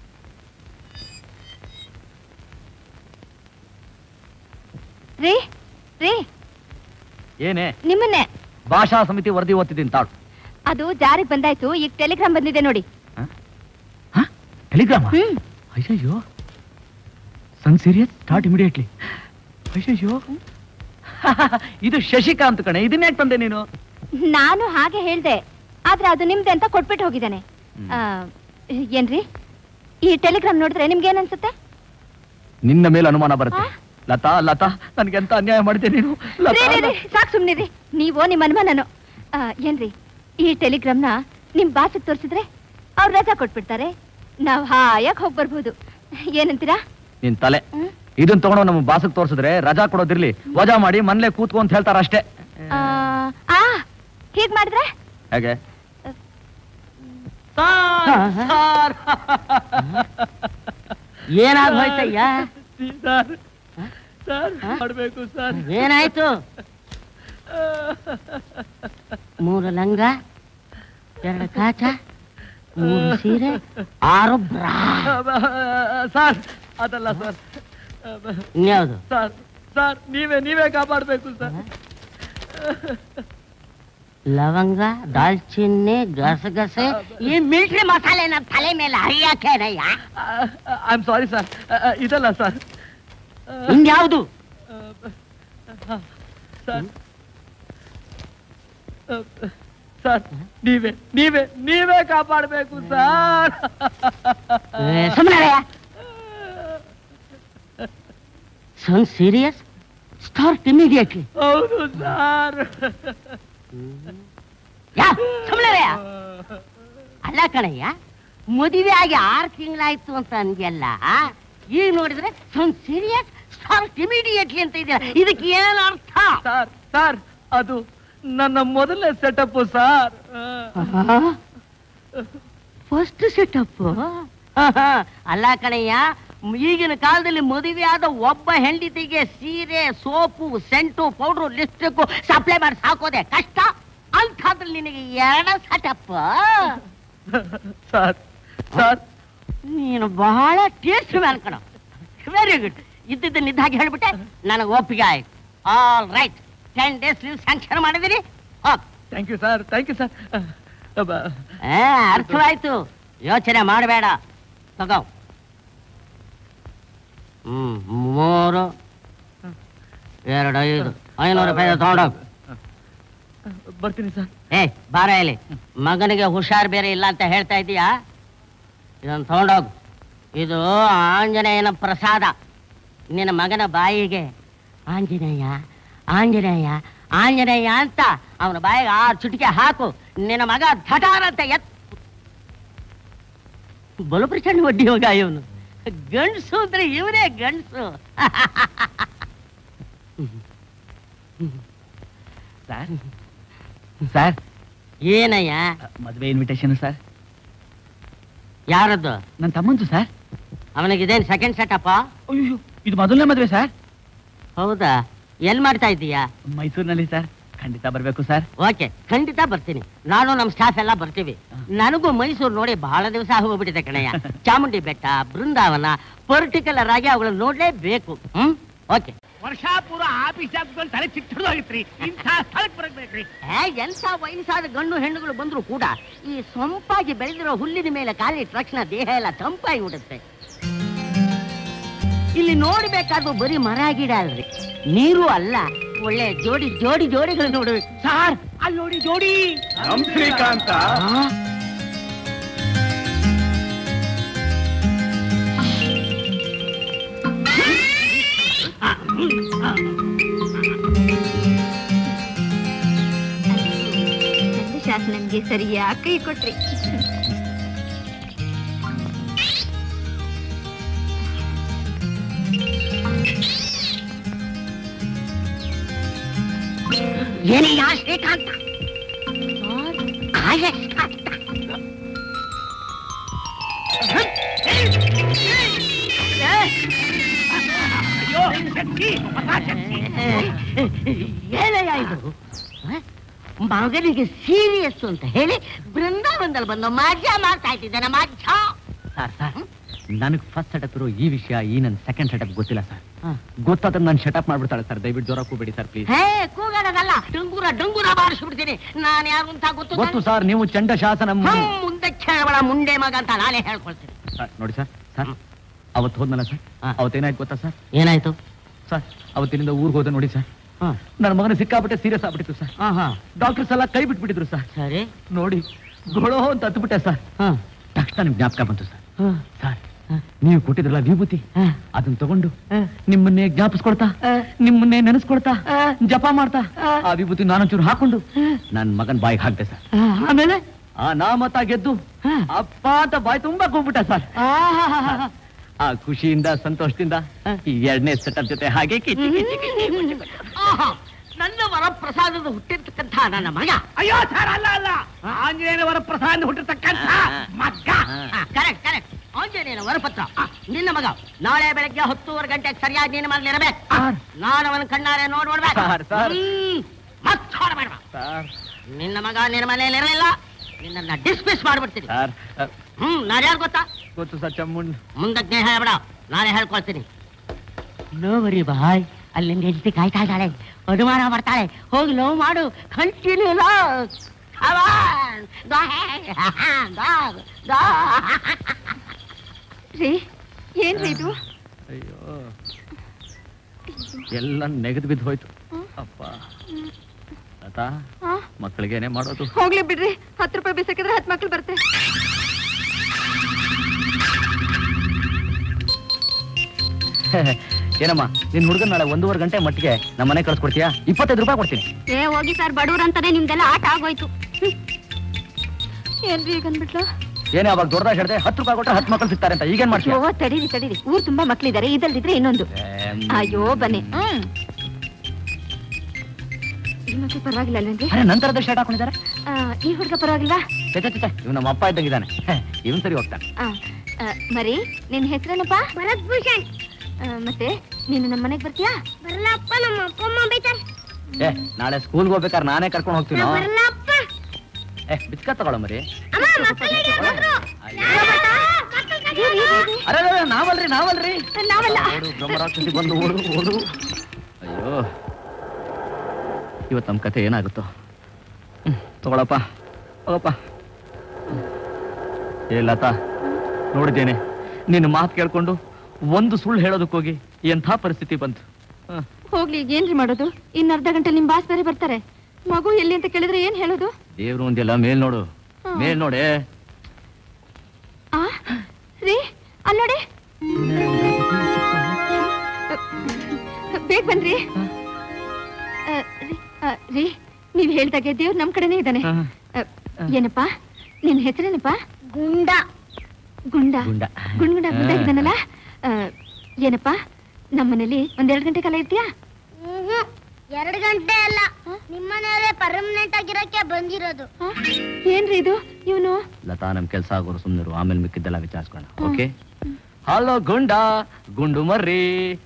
ರೀ ರೀ ಏನೇ ನಿಮ್ಮನ್ನೇ ಭಾಷಾ ಸಮಿತಿ ವರದಿ ಓದ್ತಿದ್ದೀನಿ ತಾಳು ಅದು ಜಾರಿಗೆ ಬಂದಾಯ್ತು ಈಗ ಟೆಲಿಗ್ರಾಮ್ ಬಂದಿದೆ ನೋಡಿ ಟೆಲಿಗ್ರಾಮ ಹ್ಮ್ ಅಯ್ಯಯ್ಯೋ ಸನ್ ಸೀರಿಯಸ್ ಸ್ಟಾರ್ಟ್ ಇಮಿಡಿಯೇಟ್ಲಿ ಅಯ್ಯಯ್ಯೋ ಇದು ಶಶಿಕಾಂತ್ ಕಣೆ ಇದನ್ನ ಯಾಕೆ ತಂದೆ ನೀನು ನಾನು ಹಾಗೆ ಹೇಳ್ದೆ ಆದ್ರೆ ಅದು ನಿಮ್ದೆ ಅಂತ ಕೊಟ್ಬಿಟ್ಟು ಹೋಗಿದ್ದಾನೆ ಆ, ಏನ್ರಿ ಈ ಟೆಲಿಗ್ರಾಮ್ ನೋಡಿದ್ರೆ ನಿಮ್ಗೆ ಅನ್ಸುತ್ತೆ ನಿನ್ನ ಮೇಲೆ ಅನುಮಾನ ಬರುತ್ತೆ ಆ? ಲತಾ ಲತಾ ನನ್ಗೆಂತ ಅನ್ಯಾಯ ಮಾಡಿದೆ ನೀನು ರೀ, ಲತಾ ರೀ, ರೀ, ಸಾಕ್ ಸುಮ್ನಿರಿ ನೀವು ನಿಮ್ಮ ಅನುಮಾನನು ಆ, ಏನ್ರಿ ಈ ಟೆಲಿಗ್ರಾಮ್ನ ನಿಮ್ ಬಾಸಕ್ ತೋರಿಸಿದ್ರೆ ಅವ್ರು ರಜಾ ಕೊಟ್ಬಿಡ್ತಾರೆ ನಾವ್ ಹಾಯಾಗ್ ಹೋಗ್ ಬರ್ಬೋದು ಏನಂತೀರಾ ನಿನ್ ತಲೆ ಹ್ಮ್? ಇದನ್ ತಗೊಂಡು ನಮ್ಮ ಬಾಸಕ್ ತೋರ್ಸಿದ್ರೆ ರಜಾ ಕೊಡೋದಿರ್ಲಿ ವಜಾ ಮಾಡಿ ಮನ್ಲೆ ಕೂತ್ಕೊ ಅಂತ ಹೇಳ್ತಾರ ಅಷ್ಟೇ ಆ, ಆ ಹೀಗ್ ಮಾಡಿದ್ರೆ ಹೇಗೆ ಏನಾಗ್ ಹೋಯ್ತಯ್ಯ ಸರ್ ಹ? ಮಾಡ್ಬೇಕು ಸರ್ ಏನಾಯ್ತು ಮೂರು ಲಂಗ ಎರಡು ಕಾಚ ಮೂರು ಸೀರೆ ಆರು ಬ್ರಾ ಸರ್ ಅದಲ್ಲ ಸರ್ ಇನ್ಯಾವುದು ಸರ್ ಸರ್ ನೀವೇ ನೀವೇ ಕಾಪಾಡ್ಬೇಕು ಸರ್ ಲವಂಗ ದಾಲ್ಚಿನ್ನಿ ಗಸಗಸೆ ಈ ಮಿಲ್ಟ್ರಿ ಮಸಾಲೆ ನಮ್ಮ ತಲೆ ಮೇಲೆ ಹರಿಯಾಕೇನಯ್ಯ ಐ ಆಮ್ ಸಾರಿ ಸರ್ ಇದಲ್ಲ ಸರ್ ಇನ್ಯಾವುದು ಸರ್ ಸರ್ ನೀವೇ ನೀವೇ ನೀವೇ ಕಾಪಾಡಬೇಕು ಸರ್ ಸುಮ್ಮನೆ ಸನ್ ಸೀರಿಯಸ್ ಸ್ಟಾರ್ಟ್ ಇಮಿಡಿಯೇಟ್ಲಿ ಹೌದು ಸರ್ ಯಾ ಸುಮ್ಮನೆ ಅಲ್ಲ ಕಣಯ್ಯ ಮದುವೆ ಆಗಿ ಆರು ತಿಂಗಳಾಯ್ತು ಅಂತ ಅಂದ್ಯಲ್ಲ ಈಗ ನೋಡಿದ್ರೆ ಸಮ್ ಸೀರಿಯಸ್ ಸ್ಟಾರ್ಟ್ ಇಮಿಡಿಯೇಟ್ಲಿ ಅಂತ ಇದೆಯಲ್ಲ ಇದಕ್ಕೆ ಏನು ಅರ್ಥ ಸರ್ ಸರ್ ಅದು ನನ್ನ ಮೊದಲನೇ ಸೆಟಪ್ ಸರ್ ಫಸ್ಟ್ ಸೆಟಪ್ ಅಲ್ಲ ಕಣಯ್ಯ ಈಗಿನ ಕಾಲದಲ್ಲಿ ಮದುವೆ ಆದ ಒಬ್ಬ ಹೆಂಡತಿಗೆ ಸೀರೆ soap scent powder lipstick supply ಮಾಡಿ ಸಾಕೋದೆ ಕಷ್ಟ ಅಂಥದ್ರಲ್ಲಿ ನಿನಗೆ ಎರಡ ಸೆಟಪ್ ಸರ್ ಸರ್ ನೀನು ಬಹಳ ಟೇಸ್ಟ್ ಮ್ಯಾನ್ ಕಣ ವೆರಿ ಗುಡ್ ಇದ್ದಿದ್ದನ್ನ ಇದ್ದಾಗಿ ಹೇಳ್ಬಿಟ್ಟೆ ನನಗೆ ಒಪ್ಪಿಗೆ ಆಯ್ತು all right ten days leave sanction ಮಾಡಿದಿರಿ ಹೋಗ್ thank you sir thank you sir ಆ, ಅರ್ಥವಾಯ್ತು ಯೋಚನೆ ಮಾಡಬೇಡ ತಗೋ ಹ್ಮ್ ಮೂರು ಎರಡು ಐದು ಐನೂರು ರೂಪಾಯಿ ತಗೊಂಡೋಗು ಬರ್ತೀನಿ ಸರ್ ಏ ಬಾರ ಇಲ್ಲಿ ಮಗನಿಗೆ ಹುಷಾರ್ ಬೇರೆ ಇಲ್ಲ ಅಂತ ಹೇಳ್ತಾ ಇದೀಯಾ ಇದನ್ನು ತಗೊಂಡೋಗು ಇದು ಆಂಜನೇಯನ ಪ್ರಸಾದ ನಿನ್ನ ಮಗನ ಬಾಯಿಗೆ ಆಂಜನೇಯ ಆಂಜನೇಯ ಆಂಜನೇಯ ಅಂತ ಅವನ ಬಾಯಿಗೆ ಆರು ಚುಟಿಕೆ ಹಾಕು ನಿನ್ನ ಮಗ ಧಟಾರ ಅಂತ ಎತ್ ಬಲು ಪ್ರಚಂಡ ಒಡ್ಡಿ ಹೋಗ ಇವನು ಗಂಡಸು ಅಂದ್ರೆ ಇವನೇ ಗಂಡಸು ಸರ್ ಸರ್ ಏನಯ್ಯ ಮದುವೆ ಇನ್ವಿಟೇಷನ್ ಸರ್ ಯಾರದ್ದು ನನ್ನ ತಮ್ಮಂದು ಸರ್ ಅವನಿಗಿದೇನು ಸೆಕೆಂಡ್ ಸೆಟಪ್ಪ ಅಯ್ಯೋ ಇದು ಮೊದಲನೇ ಮದುವೆ ಸರ್ ಹೌದಾ ಎಲ್ಲಿ ಮಾಡ್ತಾ ಇದ್ದೀಯಾ ಮೈಸೂರಿನಲ್ಲಿ ಸರ್ ಖಂಡಿತ ಬರಬೇಕು ಸರ್ ಓಕೆ ಖಂಡಿತ ಬರ್ತೀನಿ ನಾನು ನಮ್ಮ ಸ್ಟಾಫ್ ಎಲ್ಲ ಬರ್ತೀವಿ ನನಗೂ ಮೈಸೂರು ನೋಡಿ ಬಹಳ ದಿವಸ ಹೋಗ್ಬಿಟ್ಟಿದೆ ಕಣಯ್ಯ ಚಾಮುಂಡಿ ಬೆಟ್ಟ ಬೃಂದಾವನ ಪರ್ಟಿಕ್ಯುಲರ್ ಆಗಿ ಅವುಗಳನ್ನ ನೋಡ್ಲೇಬೇಕು ಹ್ಮ್ ಓಕೆ ವರ್ಷಾಪುರ ಆಫೀಸ್ ಹಾಕ್ಕೊಂಡು ತಲೆ ಚಿಟ್ಟದೋಗಿತ್ರಿ ಇಂಥ ಸ್ಥಳಕ್ಕೆ ಬರಬೇಕ್ರಿ ಏ, ಎಂಥ ವಯಸ್ಸಾದ ಗಂಡು ಹೆಣ್ಣುಗಳು ಬಂದ್ರು ಕೂಡ ಈ ಸೊಂಪಾಗಿ ಬೆಳೆದಿರೋ ಹುಲ್ಲಿನ ಮೇಲೆ ಕಾಲಿಟ್ಟ ತಕ್ಷಣ ದೇಹ ಎಲ್ಲ ತಂಪಾಗಿ ಬಿಡುತ್ತೆ ಇಲ್ಲಿ ನೋಡ್ಬೇಕಾದ್ರು ಬರೀ ಮರ ಗಿಡ ಅಲ್ರಿ ನೀರು ಅಲ್ಲ ಒಳ್ಳೆ ಜೋಡಿ ಜೋಡಿ ಜೋಡಿಗಳು ನೋಡ್ಬೇಕು ಸಾರ್ ಅಲ್ಲಿ ನೋಡಿ ಜೋಡಿ ಶ್ರೀಕಾಂತ ಆ? ನಂದು ಶಾಸ್ತ್ರ ನಮ್ಗೆ ಸರಿಯಾಗಿ ಕೈ ಕೊಟ್ರಿ ಏನಯ್ಯ ಶ್ರೀಕಾಂತ ಕಾಯಸ್ಕಾಂತ ಅಯ್ಯೋ ಶಕ್ತಿ ಹೊಸ ಶಕ್ತಿ ಏನಯ್ಯ ಇದು ಹ? ಮಗನಿಗೆ ಸೀರಿಯಸ್ ಅಂತ ಹೇಳಿ ಬೃಂದಾವನದಲ್ಲಿ ಬಂದು ಮಜಾ ಮಾಡ್ತಾ ಇಟ್ಟಿದ್ದಾನೆ ಮಜಾ ಸರ್ ಸರ್ ನನಗೆ ಫಸ್ಟ್ ಸೆಟಪ್ ಇರೋ ಈ ವಿಷಯ ಈ ನನ್ನ ಸೆಕೆಂಡ್ ಸೆಟಪ್ ಗೊತ್ತಿಲ್ಲ ಸರ್ ಹ. ಗೊತ್ತಾದ್ರೆ ನಾನು ಶಟಪ್ ಮಾಡ್ಬಿಡ್ತಾಳೆ ಸರ್ ದಯವಿಟ್ಟು ಜೋರ ಕೂಬೇಡಿ ಸರ್ ಪ್ಲೀಸ್ ಹೇ ಕೂಗಾಡೋದಲ್ಲ ಡಂಗೂರ ಡಂಗೂರ ಬಾರಿಸ್ಬಿಡ್ತೀನಿ ನಾನು ಯಾರು ಅಂತ ಗೊತ್ತು ಗೊತ್ತು ಸರ್ ನೀವು ಚಂಡ ಶಾಸನ ಹ್ಮ್, ಮುಂದೆ ಕೇಳಬೇಡ ಮುಂಡೆ ಮಗ ಅಂತ ನಾನೇ ಹೇಳ್ಕೊಳ್ತೀನಿ ಸರ್, ನೋಡಿ ಸರ್ ಸರ್ ಅವತ್ತು ಹೋದ್ನಲ್ಲ ಸರ್ ಹಾ. ಅವತ್ತೇನಾಯ್ತು ಗೊತ್ತಾ ಸರ್ ಏನಾಯ್ತು ಸರ್ ಅವತ್ತಿನಿಂದ ಊರಿಗೆ ಹೋದೆ ನೋಡಿ ಸರ್ ಹ. ನನ್ನ ಮಗನ ಸಿಕ್ಕಾಬಿಟ್ಟೆ ಸೀರಿಯಸ್ ಆಗ್ಬಿಟ್ಟಿತ್ತು ಸರ್ ಹ, ಹ. ಡಾಕ್ಟರ್ಸ್ ಎಲ್ಲ ಕೈ ಬಿಟ್ಬಿಟ್ಟಿದ್ರು ಸರ್ ಸರಿ ನೋಡಿ ಗೊಳೋ ಅಂತ ಹತ್ಬಿಟ್ಟೆ ಸರ್ ಹ, ತಕ್ಷಣ ನಿಮ್ಗೆ ಜ್ಞಾಪಕ ಬಂತು ಸರ್ ಹ, ಸರ್ ನೀವು ಕೊಟ್ಟಿದ್ರಲ್ಲ ವಿಭೂತಿ ಹ. ಅದನ್ನ ತಗೊಂಡು ಹ. ನಿಮ್ಮನ್ನೇ ಜ್ಞಾಪಿಸ್ಕೊಳ್ತಾ ಹ. ನಿಮ್ಮನ್ನೇ ನೆನೆಸ್ಕೊಳ್ತಾ ಹ. ಜಪ ಮಾಡ್ತಾ ಹ. ಆ ವಿಭೂತಿ ನಾನೊಂಚೂರು ಹಾಕೊಂಡು ನನ್ ಮಗನ್ ಬಾಯಿಗೆ ಹಾಕ್ದೆ ಸರ್ ಆಮೇಲೆ ಆ ನಾಮತ ಗೆದ್ದು ಹ. ಅಪ್ಪ ಅಂತ ಬಾಯಿ ತುಂಬಾ ಕೂಗ್ಬಿಟ್ಟ ಸರ್ ಆಹಾಹಾಹಾ. ಆ ಖುಷಿಯಿಂದ ಸಂತೋಷದಿಂದ ಈ ಎರಡನೇ ಸೆಟಪ್ ಜೊತೆ ಹಾಗೆ ಕಿಚ್ಚಿ ಕಿಚ್ಚಿ ಕಿಚ್ಚಿ ಕಿಚ್ಚಿ ಕಿಚ್ಚಿ. ಆಹಾ, ನನ್ನ ವರಪ್ರಸಾದದ ಹುಟ್ಟಿರ್ತಕ್ಕಂಥ ನನ್ನ ಮಗ ಅಯ್ಯೋ ಸರ್ ಅಲ್ಲ ಅಲ್ಲ ಆಂಜನೇಯನ ವರ ಪ್ರಸಾದ ಹುಟ್ಟಿರ್ತಕ್ಕಂಥ ಮಗ್ಗ ಕರೆಕ್ಟ್ ಕರೆಕ್ಟ್ ಆಂಜನೇಯನ ವರಪತ್ರ ನಿನ್ನ ಮಗ ನಾಳೆ ಬೆಳಗ್ಗೆ ಹತ್ತೂವರೆ ಗಂಟೆಗೆ ಸರಿಯಾಗಿ ನಿನ್ನ ಮನೇಲಿ ಇರಬೇಕು ಸರ್. ನಾನು ಅವನ ಕಣ್ಣಾರೆ ನೋಡ್ ನೋಡ್ಬೇಕು ಸರ್, ಸರ್. ಮತ್ತೆ ಹೊರಬೇಡ ಸರ್ ನಿನ್ನ ಮಗ ನಿನ್ನ ಮನೇಲಿ ಇರಲಿಲ್ಲ ನಿನ್ನನ್ನ ಡಿಸ್ಮಿಸ್ ಮಾಡ್ಬಿಡ್ತೀನಿ ಸರ್ ಅ, ಹ್ಮ್ ನಾನು ಯಾರು ಗೊತ್ತಾ ಗೊತ್ತು ಸರ್ ಚಮ್ಮುಂಡ್ ಮುಂದಕ್ಕೆ ಹೇಳ್ಬೇಡ ನಾನೇ ಹೇಳ್ಕೊಳ್ತೀನಿ ನೋ ವರಿ ಬಾಯ್ ಅಲ್ಲಿ ನಿನ್ನ ಹೆಂಡತಿ ಕಾಯ್ತಾ ಇದ್ದಾಳೆ ಅನುಮಾನ ಮಾಡ್ತಾಳೆ ಹೋಗಿ ಲವ್ ಮಾಡು ಕಂಟಿನ್ಯೂ ಲವ್ ರೀ ಏನ್ರಿ ಇದು ಅಯ್ಯೋ ಎಲ್ಲ ನೆಗೆದು ಬಿದ್ದು ಹೋಯ್ತು ಅಪ್ಪ ಲತಾ ಆ, ಮಕ್ಕಳಿಗೇನೆ ಮಾಡೋದು ಹೋಗ್ಲಿ ಬಿಡ್ರಿ ಹತ್ತು ರೂಪಾಯಿ ಬಿಸಾಕಿದ್ರೆ ಹತ್ತು ಮಕ್ಳು ಬರುತ್ತೆ ಏನಮ್ಮ ನಿನ್ ಹುಡುಗನ್ ನಾಳೆ ಒಂದೂವರೆ ಗಂಟೆ ಮಟ್ಟಿಗೆ ನಮ್ಮ ಮನೆ ಕಳ್ಸ್ಕೊಡ್ತೀಯಾ ಇಪ್ಪತ್ತೈದು ರೂಪಾಯಿ ಕೊಡ್ತೀನಿ ಏ ಹೋಗಿ ಸರ್ ಬಡವ್ರು ಅಂತಾನೆ ನಿಮ್ದೆಲ್ಲ ಆಟ ಆಗೋಯ್ತು ಹ್ಮ್. ಏನ್ರಿ ಈಗ ಅಂದ್ಬಿಟ್ಲು ಏನೇ ಅವಾಗ ದೊಡ್ಡದಾಗ ಹೇಳಿದೆ ಹತ್ತು ರೂಪಾಯಿ ಕೊಟ್ಟರೆ ಹತ್ತು ಮಕ್ಕಳು ಸಿಗ್ತಾರೆ ಅಂತ ಈಗೇನ್ ಮಾಡ್ತೀಯ ಅಯ್ಯೋ ತಡೀರಿ ತಡೀರಿ ಊರ್ ತುಂಬಾ ಮಕ್ಳಿದಾರೆ ಇದಲ್ದಿದ್ರೆ ಇನ್ನೊಂದು ಏಮ್, ಅಯ್ಯೋ ಬನ್ನಿ ಹ್ಮ್ ಈ ಮಕ್ಳು ಪರವಾಗಿಲ್ಲ ಅಲ್ವೇನ್ರಿ ಅರೆ ನಂತರದ ಶರ್ಟ್ ಹಾಕೊಂಡಿದ್ದಾರೆ ಆ, ಈ ಹುಡುಗ ಪರವಾಗಿಲ್ವಾ ಚಚ ಚಚ ಇವ್ ನಮ್ಮ ಅಪ್ಪ ಇದ್ದಂಗಿದ್ದಾನೆ ಇವನ್ ಸರಿ ಹೋಗ್ತಾನೆ ಆ, ಆ, ಮರಿ ನಿನ್ ಹೆಸರೇನಪ್ಪ ಭರತ್ ಭೂಷಣ್ ಮತ್ತೆ ನೀನು ನಮ್ಮ ಮನೆಗೆ ಬರ್ತೀಯಾ ಬರಲ್ಲಪ್ಪ ನಮ್ಮ ಅಪ್ಪ ಅಮ್ಮ ಬೈತಾರೆ ಏ ನಾಳೆ ಸ್ಕೂಲ್ಗೆ ಹೋಗ್ಬೇಕಾದ್ರೆ ನಾನೇ ಕರ್ಕೊಂಡು ಹೋಗ್ತೀನೋ ಬರಲ್ಲಪ್ಪ ಏ ಬಿಸ್ಕ ತಗೊಳ ಮರಿ ಅಮ್ಮ ಮಕ್ಕಳು ಅಯ್ಯೋ. ಅರೆ ಅರೆ, ನಾವಲ್ರಿ ನಾವಲ್ರಿ ನಾವಲ್ಲ. ಓಡು ಬ್ರಹ್ಮರಾಕ್ಷಸಿ ಬಂದು ಓಡು ಓಡು ಅಯ್ಯೋ ಇವತ್ತು ನಮ್ಮ ಕತೆ ಏನಾಗುತ್ತೋ ಹ್ಮ್, ತಗೊಳಪ್ಪ ಹೋಗಪ್ಪ ಏ ಲತಾ ನೋಡಿದ್ದೇನೆ ನಿನ್ನ ಮಾತು ಕೇಳ್ಕೊಂಡು ಒಂದು ಸುಳ್ಳು ಹೇಳೋದಕ್ಕೋಗಿ ಎಂಥ ಪರಿಸ್ಥಿತಿ ಬಂತು ಹ. ಹೋಗ್ಲಿ ಈಗ ಏನ್ರಿ ಮಾಡೋದು ಇನ್ ಅರ್ಧ ಗಂಟೆ ನಿಮ್ ಬಾಸ್ ಬೇರೆ ಬರ್ತಾರೆ ಮಗು ಎಲ್ಲಿ ಅಂತ ಕೇಳಿದ್ರೆ ಏನ್ ಹೇಳೋದು ದೇವ್ರು ಒಂದಿಲ್ಲ ಮೇಲ್ ನೋಡು ಹ್ಮ್. ಮೇಲ್ ನೋಡೆ ಆ ರೀ ಅಲ್ಲಿ ನೋಡಿ ಬೇಗ ಬನ್ರಿ ಆ, ರೀ, ಆ, ರೀ ನೀವ್ ಹೇಳ್ದಾಗೆ ದೇವ್ರು ನಮ್ ಕಡೆನೇ ಇದ್ದಾನೆ ಹ. ಆ, ಏನಪ್ಪ ನಿನ್ ಹೆಸರೇನಪ್ಪ ಗುಂಡ ಗುಂಡ ಗುಂಡ. ಗುಂಡ ಗುಂಡ ಹ. ಇದ್ದಾನಲ್ಲ ಆ, ಏನಪ್ಪ ನಮ್ಮನೇಲಿ ಒಂದೆರಡು ಗಂಟೆ ಕಾಲ ಇರ್ತೀಯಾ ಎರಡು ಗಂಟೆ ಅಲ್ಲ ನಿಮ್ಮನೆಯವರೇ ಪರ್ಮನೆಂಟ್ ಆಗಿರಕ್ಕೆ ಬಂದಿರೋದು ಆ, ಏನ್ರಿ ಇದು ಇವನು ಲತಾ ನಮ್ ಕೆಲ್ಸ ಆಗೋರು ಸುಮ್ಮನಿರು ಆಮೇಲೆ ಮಿಕ್ಕಿದ್ದೆಲ್ಲ ವಿಚಾರಿಸ್ಕೋಣ ಓಕೆ ಹಲೋ ಗುಂಡ ಗುಂಡು ಮರ್ರಿ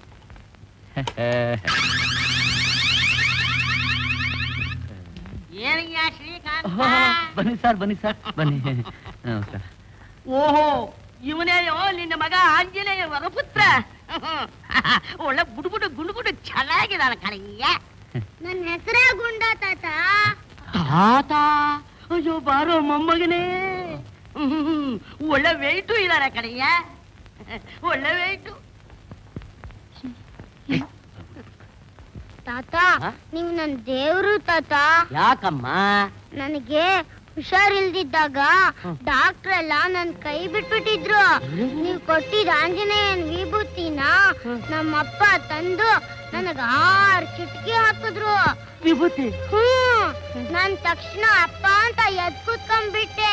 ಏನಯ್ಯ ಶ್ರೀಕಾಂತ ಬನ್ನಿ ಸರ್ ಬನ್ನಿ ಸರ್ ಬನ್ನಿ ನಮಸ್ಕಾರ ಓಹೋ ಇವನೇಯೋ ನಿನ್ನ ಮಗ ಆಂಜನೇಯ ವರಪುತ್ರ ಒಳ್ಳೆ ಗುಡುಗುಡು ಗುಡುಗುಡು ಚೆನ್ನಾಗಿದ್ದಾನೆ ಕಣಯ್ಯ ನನ್ನ ಹೆಸರೇ ಗುಂಡ ತಾತ ತಾತ ಅಯ್ಯೋ ಬಾರೋ ಮೊಮ್ಮಗನೇ ಹ್ಮ್, ಒಳ್ಳೆ ವೆಯ್ಟು ಇದಾರೆ ಕಣಯ್ಯ ಒಳ್ಳೆ ವೆಯ್ಟು ತಾತ ಹ? ನೀವು ನನ್ನ ದೇವ್ರು ತಾತ ಯಾಕಮ್ಮ ನನಗೆ ಹುಷಾರಿಲ್ದಿದ್ದಾಗ ಡಾಕ್ಟ್ರ್ ಎಲ್ಲ ನನ್ ಕೈ ಬಿಟ್ಬಿಟ್ಟಿದ್ರು ನೀವು ಕೊಟ್ಟಿದ ಆಂಜನೇಯನ್ ವಿಭೂತಿನ ನಮ್ಮಪ್ಪ ತಂದು ನನಗ ಆರ್ ಚಿಟ್ಕಿ ಹಾಕಿದ್ರು ವಿಭೂತಿ ಹ್ಮ್ ನಾನ್ ತಕ್ಷಣ ಅಪ್ಪ ಅಂತ ಎದ್ ಕೂತ್ಕೊಂಡ್ಬಿಟ್ಟೆ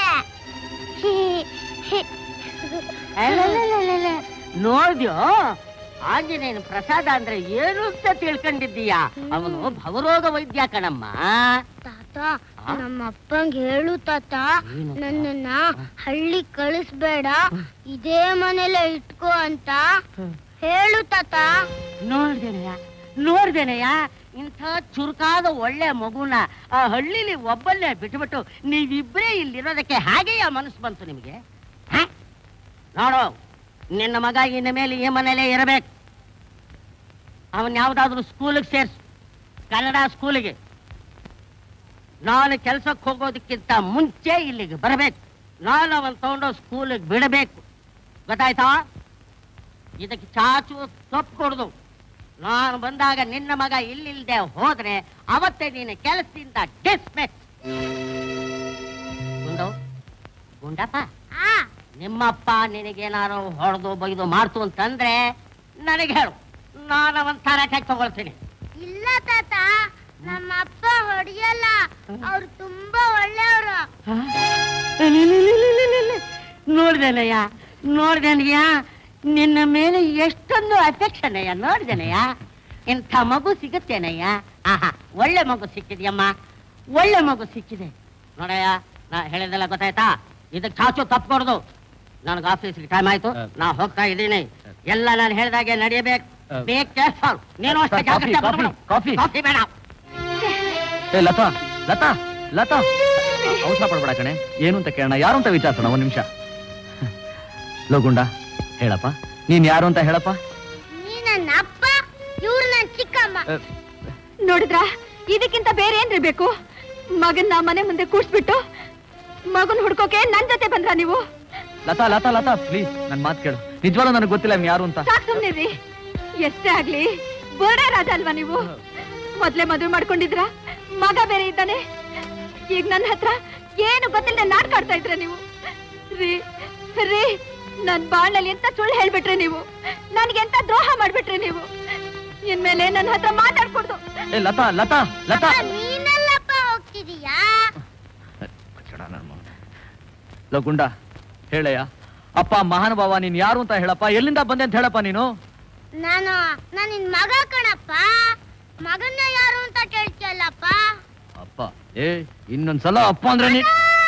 ನೋಡ್ದ್ಯೋ ಆಂಜನೇಯನ ಪ್ರಸಾದ ಅಂದ್ರೆ ಏನು ಅಂತ ತಿಳ್ಕೊಂಡಿದ್ದೀಯಾ ಅವನು ಭವರೋಗ ವೈದ್ಯ ಕಣಮ್ಮ ತಾತ ನಮ್ಮ ಅಪ್ಪಂಗ್ ಹೇಳು ತಾತ ಏನಪ್ಪ? ನನ್ನನ್ನ ಹಳ್ಳಿ ಕಳಿಸ್ಬೇಡ ಇದೇ ಮನೇಲೆ ಇಟ್ಕೋ ಅಂತ ಹೇಳು ತಾತ ನೋಡ್ದೇನಯ್ಯ ನೋಡ್ದೇನಯ್ಯ ಇಂಥ ಚುರುಕಾದ ಒಳ್ಳೆ ಮಗುನ ಆ ಹಳ್ಳಿಲಿ ಒಬ್ಬಲ್ಲೇ ಬಿಟ್ಬಿಟ್ಟು ನೀವಿಬ್ಬರೇ ಇಲ್ಲಿರೋದಕ್ಕೆ ಹಾಗೆಯಾ ಮನಸ್ಸು ಬಂತು ನಿಮಗೆ ಹ? ನೋಡು ನಿನ್ನ ಮಗ ಇನ್ನ ಮೇಲೆ ಈ ಮನೇಲೇ ಇರಬೇಕು ಅವನ್ ಯಾವ್ದಾದ್ರು ಸ್ಕೂಲಿಗೆ ಸೇರ್ಸು ಕನ್ನಡ ಸ್ಕೂಲಿಗೆ ನಾನು ಕೆಲ್ಸಕ್ಕೆ ಹೋಗೋದಕ್ಕಿಂತ ಮುಂಚೆ ಇಲ್ಲಿಗೆ ಬರಬೇಕು ನಾನು ಅವನ್ ತಗೊಂಡು ಸ್ಕೂಲಿಗೆ ಬಿಡಬೇಕು ಗೊತ್ತಾಯ್ತಾ ಇದಕ್ಕೆ ಚಾಚು ತಪ್ಪು ಕೊಡುದು ನಾನು ಬಂದಾಗ ನಿನ್ನ ಮಗ ಇಲ್ಲಿಲ್ದೆ ಹೋದ್ರೆ ಅವತ್ತೇ ನೀನು ಕೆಲಸದಿಂದ ಡಿಸ್ಮಿಸ್ ಗುಂಡು ಗುಂಡಪ್ಪ ಆ ನಿಮ್ಮಪ್ಪ ನಿನಗೇನಾರು ಹೊಡೆದು ಬೈದು ಮಾಡ್ತು ಅಂತಂದ್ರೆ ನನಗೆ ಹೇಳು ನಾನು ಅವನ್ ತರಕಾಯಿ ತಗೊಳ್ತೀನಿ ಇಲ್ಲ ತಾತ ನಮ್ಮ ಅಪ್ಪ ಹೊಡಿಯಲ್ಲ ಅವ್ರು ತುಂಬಾ ಒಳ್ಳೆಯವರು ನೋಡ್ದೇನಯ್ಯ ನೋಡ್ದೇನಯ್ಯ ನಿನ್ನ ಮೇಲೆ ಎಷ್ಟೊಂದು ಅಫೆಕ್ಷನ್ ಅಯ್ಯ ನೋಡ್ದೇನಯ್ಯ ಇಂಥ ಮಗು ಸಿಗುತ್ತೇನಯ್ಯ ಆಹಾ ಒಳ್ಳೆ ಮಗು ಸಿಕ್ಕಿದ್ಯಮ್ಮ ಒಳ್ಳೆ ಮಗು ಸಿಕ್ಕಿದೆ ನೋಡಯ್ಯ ನಾ ಹೇಳಿದೆಲ್ಲ ಗೊತ್ತಾಯ್ತಾ ಇದಕ್ಕೆ ಚಾಚು ತಪ್ಕೊಡ್ದು ನನಗೆ ಆಫೀಸ್ಗೆ ಟೈಮ್ ಆಯ್ತು ನಾ ಹೋಗ್ತಾ ಇದ್ದೀನಿ ಎಲ್ಲ ನಾನು ಹೇಳ್ದಾಗೆ ನಡೆಯಬೇಕು ಅಹ್. ಬೇಕ್ ಕೇರ್ಫುಲ್ ನೀನು ಅಷ್ಟೇ ಸರ್, ಕಾಫಿ, ಜಾಗ್ರತೆ ಕಾಫಿ, ಮಾಡ್ಬಿಡು. ಕಾಫಿ. ಕಾಫಿ ಬೇಡ ಏ ಲತಾ ಲತಾ ಲತಾ ಅವಸರ ಪಡ್ಬೇಡ ಕಣೆ ಏನು ಅಂತ ಕೇಳೋಣ ಯಾರು ಅಂತ ವಿಚಾರಿಸೋಣ ಒಂದ್ ನಿಮಿಷ ಲೋಗುಂಡ ಹೇಳಪ್ಪ ನೀನ್ ಯಾರು ಅಂತ ಹೇಳಪ್ಪ ನೀ ನನ್ನ ಅಪ್ಪ ಇವ್ರು ನನ್ನ ಚಿಕ್ಕಮ್ಮ ಅ, ನೋಡಿದ್ರ ಇದಕ್ಕಿಂತ ಬೇರೆ ಏನ್ರಿ ಬೇಕು ಮಗನ್ನ ಮನೆ ಮುಂದೆ ಕೂಡ್ಸ್ಬಿಟ್ಟು ಮಗನ್ ಹುಡ್ಕೋಕೆ ನನ್ ಜೊತೆ ಬಂದ್ರ ನೀವು ಲತಾ ಲತಾ ಲತಾ ಪ್ಲೀಸ್ ನನ್ ಮಾತು ಕೇಳು ನಿಜವಾಗ್ಲೂ ನನಗೆ ಗೊತ್ತಿಲ್ಲ ಇವ್ನು ಯಾರು ಅಂತ ಸಾಕ್ ಸುಮ್ನಿರಿ ಎಷ್ಟೇ ಆಗ್ಲಿ ಬೋರ್ಡೇ ರಾಜ ಅಲ್ವಾ ನೀವು ಮೊದ್ಲೇ ಮದುವೆ ಮಾಡ್ಕೊಂಡಿದ್ರ ಮಗ ಬೇರೆ ಇದ್ದಾನೆ ಈಗ ನನ್ನ ಹತ್ರ ಏನು ಗೊತ್ತಿಲ್ಲದೆ ನಾಟಕ ಆಡ್ತಾ ಇದ್ರ ನೀವು ರೀ ರೀ ನನ್ ಬಾಳ್ನಲ್ಲಿ ಎಂತ ಸುಳ್ಳು ಹೇಳ್ಬಿಟ್ರೆ ನೀವು ನನ್ಗೆ ಎಂತ ದ್ರೋಹ ಮಾಡ್ಬಿಟ್ರೆ ನೀವು ಇನ್ಮೇಲೆ ನನ್ನ ಹತ್ರ ಮಾತಾಡ್ಕೊಡ್ದು ಏ ಲತಾ ಲತಾ ಲತಾ ಅಪ್ಪ, ನೀನೆಲ್ಲಪ್ಪ ಹೋಗ್ತಿದೀಯಾ ಲಗುಂಡ ಹೇಳಯ್ಯ ಅಪ್ಪ ಮಹಾನುಭಾವ ನೀನ್ ಯಾರು ಅಂತ ಹೇಳಪ್ಪ ಎಲ್ಲಿಂದ ಬಂದೆ ಅಂತ ಹೇಳಪ್ಪ ನೀನು ನಾನು ನಾನು ನಿನ್ ಮಗ ಕಣಪ್ಪ ಮಗನ್ನ ಯಾರು ಅಂತ ಕೇಳ್ತಿಯಲ್ಲಪ್ಪ ಅಪ್ಪ ಏ ಇನ್ನೊಂದ್ಸಲ ಅಪ್ಪ ಅಂದ್ರೆ ನೀ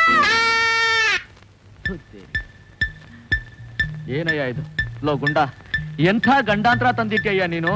ಏನಯ್ಯ ಇದು ಲೋ ಗುಂಡ ಎಂಥ ಗಂಡಾಂತರ ತಂದಿಟ್ಯಯ್ಯ ನೀನು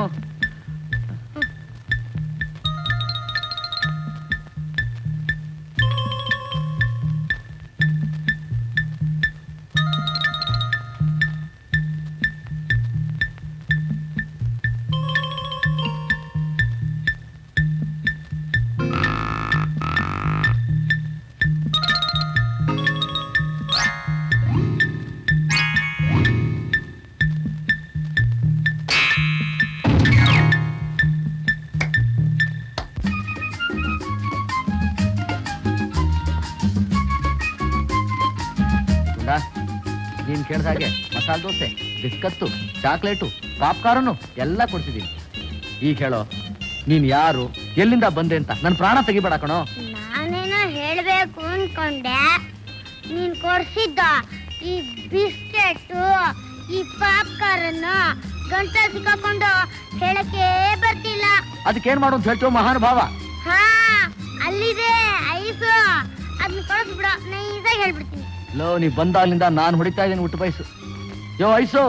ಗುಂಡ ನೀನ್ ಕೇಳ್ದ ಹಾಗೆ ಮಸಾಲೆ ದೋಸೆ ಬಿಸ್ಕತ್ತು ಚಾಕ್ಲೇಟು ಪಾಪ್ಕಾರ್ನು ಎಲ್ಲ ಕೊಡ್ತಿದ್ದೀನಿ ಈಗ ಹೇಳೋ ನೀನ್ ಯಾರು ಎಲ್ಲಿಂದ ಬಂದೆ ಅಂತ ನನ್ ಪ್ರಾಣ ತೆಗಿಬೇಡ ಕಣೋ ನಾನೇನೋ ಹೇಳ್ಬೇಕು ಅನ್ಕೊಂಡೆ ನೀನ್ ಕೊಡ್ಸಿದ್ದ ಈ ಬಿಸ್ಕೆಟ್ ಈ ಪಾಪ್ಕಾರ್ನ್ ಗಂಟ ಸಿಕ್ಕಾಕೊಂಡು ಹೇಳಕ್ಕೆ ಬರ್ತಿಲ್ಲ ಅದಕ್ಕೇನ್ ಮಾಡು ಅಂತ ಹೇಳ್ತೀವೋ ಮಹಾನುಭಾವ ಹಾ ಅಲ್ಲಿದೆ ಐಸು ಅದನ್ನ ಕಳಿಸ್ಬಿಡ ನೈಸಾಗಿ ಹೇಳ್ಬಿಡ್ತೀನಿ ಲೋ ನೀ ಬಂದಾಗ್ಲಿಂದ ನಾನು ಹೊಡಿತಾ ಇದ್ದೀನಿ ಹುಟ್ಟು ಬಯಸು ಯೋ ಐಸು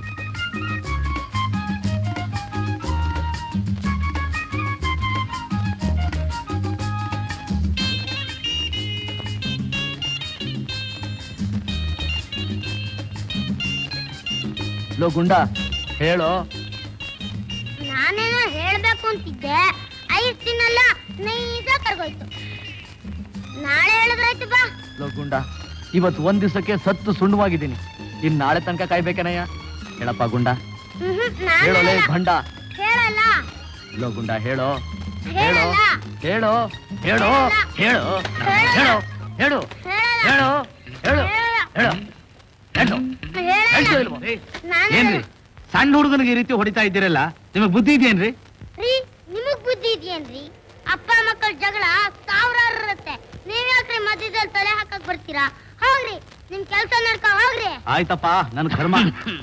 ಲೋ ಗುಂಡ ಹೇಳೋ ನಾನೇನೋ ಹೇಳ್ಬೇಕು ಅಂತಿದ್ದೆ ಐಸ್ ತಿನ್ನಲ್ಲ ನೈಸಾಗಿ ಕರ್ಗೋಯ್ತು ನಾಳೆ ಹೇಳಿದ್ರಾಯ್ತು ಬಾ ಲೋ ಗುಂಡ ಇವತ್ತು ಒಂದ್ ದಿವಸಕ್ಕೆ ಸತ್ತು ಸುಣ್ಣವಾಗಿದ್ದೀನಿ ಇನ್ ನಾಳೆ ತನಕ ಕಾಯ್ಬೇಕನಯ್ಯ ಹೇಳಪ್ಪ ಗುಂಡ ಹ್ಮ್ ನಾನು ಹೇಳೋಲೆ ಹೇಳಲ್ಲ. ಭಂಡ ಹೇಳಲ್ಲ ಲೋ ಗುಂಡ ಹೇಳೋ ಹೇಳೋ ಹೇಳಲ್ಲ ಹೇಳೋ ಹೇಳೋ ಹೇಳೋ ಹೇಳೋ ಹೇಳು ಹೇಳಲ್ಲ ಹೇಳು ಹೇಳು ಹೇಳು ಹೇಳು ಹೇಳಲ್ಲ ಹೇಳ್ತೀಯೋ ಇಲ್ವೋ? ನಾನು ಏನ್ರಿ ಸಣ್ಣ ಹುಡುಗನಿಗೆ ಈ ರೀತಿ ಹೊಡಿತಾ ಇದ್ದೀರಲ್ಲ ನಿಮಗ್ ಬುದ್ಧಿ ಇದೆಯೇನ್ರಿ ರೀ ನಿಮಗ್ ಬುದ್ಧಿ ಇದೆಯೇನ್ರಿ ಅಪ್ಪ ಮಕ್ಕಳ ಜಗಳ ಸಾವಿರಾರು ಇರುತ್ತೆ ನೀವ್ ಯಾಕ್ರಿ ಮಧ್ಯದಲ್ಲಿ ತಲೆ ಹಾಕಕ್ ಬರ್ತೀರಾ ಹೋಗ್ರಿ ನಿಮ್ ಕೆಲ್ಸ ನೋಡ್ಕೊ ಹೋಗ್ರಿ ಆಯ್ತಪ್ಪ ನನ್ ಕರ್ಮ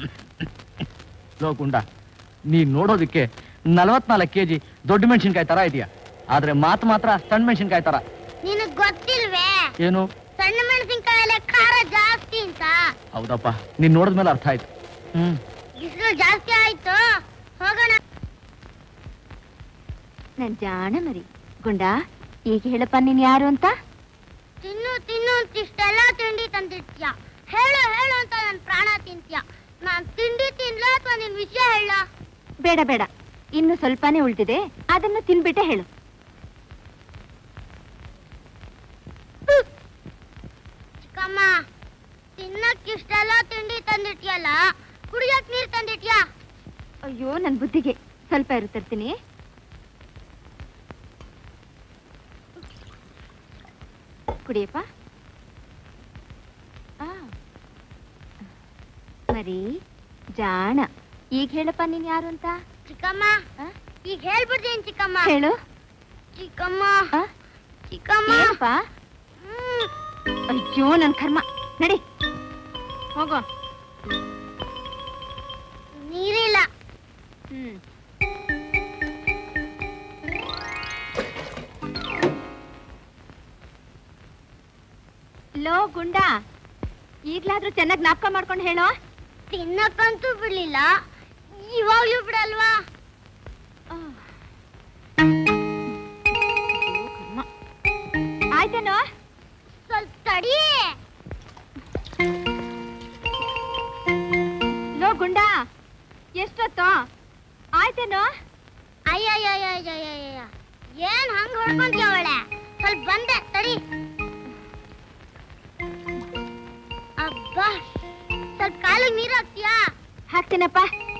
ಲೋ ಗುಂಡ ನೀನ್ ನೋಡೋದಕ್ಕೆ ನಲವತ್ನಾಲ್ಕು ಕೆಜಿ ದೊಡ್ಡ ಮೆಣಸಿನ್ಕಾಯಿ ತರ ಇದೆಯಾ ಆದ್ರೆ ಮಾತು ಮಾತ್ರ ಸಣ್ಣ ಮೆಣಸಿನ್ಕಾಯಿ ತರ ನಿನಗ್ ಗೊತ್ತಿಲ್ವೇ ಏನು ಸಣ್ಣ ಮೆಣಸಿನ್ಕಾಯಲ್ಲೇ ಖಾರ ಜಾಸ್ತಿ ಅಂತ ಹೌದಪ್ಪ ನೀನ್ ನೋಡಿದ್ಮೇಲೆ ಅರ್ಥ ಆಯ್ತು ಹ್ಮ್ ಬಿಸಿಲು ಜಾಸ್ತಿ ಆಯ್ತು ಹೋಗೋಣ ನನ್ ಜಾಣ ಮರಿ ಗುಂಡ ಈಗ ಹೇಳಪ್ಪ ನೀನ್ ಯಾರು ಅಂತ ತಿನ್ನು ತಿನ್ನು ಅಂತ ಇಷ್ಟೆಲ್ಲ ತಿಂಡಿ ತಂದಿರ್ತೀಯ ಹೇಳು ಹೇಳು ಅಂತ ನನ್ ಪ್ರಾಣ ತಿಂತೀಯ ನಾನ್ ತಿಂಡಿ ತಿನ್ಲ ಅಥವಾ ನಿನ್ ವಿಷಯ ಹೇಳ ಬೇಡ ಬೇಡ ಇನ್ನು ಸ್ವಲ್ಪನೇ ಉಳ್ದಿದೆ ಅದನ್ನು ತಿನ್ಬಿಟ್ಟೆ ಹೇಳು ಚಿಕ್ಕಮ್ಮ ತಿನ್ನಕ್ ಇಷ್ಟೆಲ್ಲ ತಿಂಡಿ ತಂದಿಟ್ಯಲ್ಲ ಕುಡಿಯಕ್ ನೀರ್ ತಂದಿಟ್ಯಾ ಅಯ್ಯೋ ನನ್ ಬುದ್ಧಿಗೆ ಸ್ವಲ್ಪ ಇರು ತರ್ತೀನಿ ಕುಡಿಯಪ್ಪ ಆ. ಮರಿ ಜಾಣ ಈಗ ಹೇಳಪ್ಪ ನೀನ್ ಯಾರು ಅಂತ ಚಿಕ್ಕಮ್ಮ ಆ? ಈಗ ಹೇಳ್ಬಿಡ್ತೀನಿ ಚಿಕ್ಕಮ್ಮ ಹೇಳು ಚಿಕ್ಕಮ್ಮ ಆ? ಚಿಕ್ಕಮ್ಮ ಏನಪ್ಪ ಹ್ಮ್. ಅಯ್ಯೋ ನನ್ ಕರ್ಮ ನಡಿ ಹೋಗೋ ನೀರಿಲ್ಲ ಹ್ಮ್ ಲೋ ಗುಂಡ ಈಗ್ಲಾದ್ರೂ ಚೆನ್ನಾಗಿ ಜ್ಞಾಪಕ ಮಾಡ್ಕೊಂಡು ಹೇಳೋ ತಿನ್ನಕ್ಕಂತೂ ಬಿಡ್ಲಿಲ್ಲ ಇವಾಗ್ಲೂ ಬಿಡಲ್ವಾ ಆಯ್ತೇನೋ ಸ್ವಲ್ಪ ತಡಿ ಲೋ ಗುಂಡ ಎಷ್ಟೊತ್ತು ಆಯ್ತೇನೋ ಅಯ್ಯಯ್ಯಯ್ಯಯ್ಯಯ್ಯಯ್ಯ ಏನ್ ಹಂಗ್ ಹೊಡ್ಕೊಂತೀಯ ಅವಳೆ ಸ್ವಲ್ಪ ಬಂದೆ ತಡಿ ಅಬ್ಬಾ ಸ್ವಲ್ಪ ಕಾಲಿಗೆ ನೀರು ಹಾಕ್ತೀಯಾ ಹಾಕ್ತೀನಪ್ಪ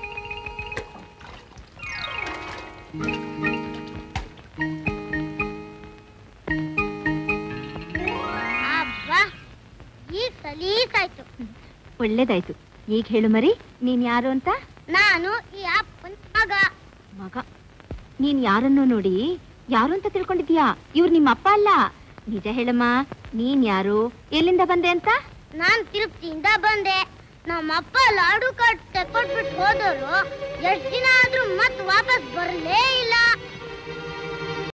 ಅಬ್ಬಾ ಈಗ ಸಲೀಸಾಯ್ತು ಒಳ್ಳೇದಾಯ್ತು ಈಗ ಹೇಳು ಮರಿ ನೀನ್ ಯಾರು ಅಂತ ನಾನು ಈ ಅಪ್ಪನ್ ಮಗ ಮಗ ನೀನ್ ಯಾರನ್ನೋ ನೋಡಿ ಯಾರು ಅಂತ ತಿಳ್ಕೊಂಡಿದ್ಯಾ ಇವ್ರು ನಿಮ್ಮ ಅಪ್ಪ ಅಲ್ಲ ನಿಜ ಹೇಳಮ್ಮ ನೀನ್ ಯಾರು ಎಲ್ಲಿಂದ ಬಂದೆ ಅಂತ ನಾನ್ ತಿರುಪ್ತಿಯಿಂದ ಬಂದೆ ನಮ್ಮಪ್ಪ ಲಾಡು ಕಾರ್ಡ್ ತೆಕ್ಕೊಟ್ಬಿಟ್ಟು ಹೋದವರು ಎಷ್ಟ್ ದಿನ ಆದ್ರೂ ಮತ್ ವಾಪಸ್ ಬರ್ಲೇ ಇಲ್ಲ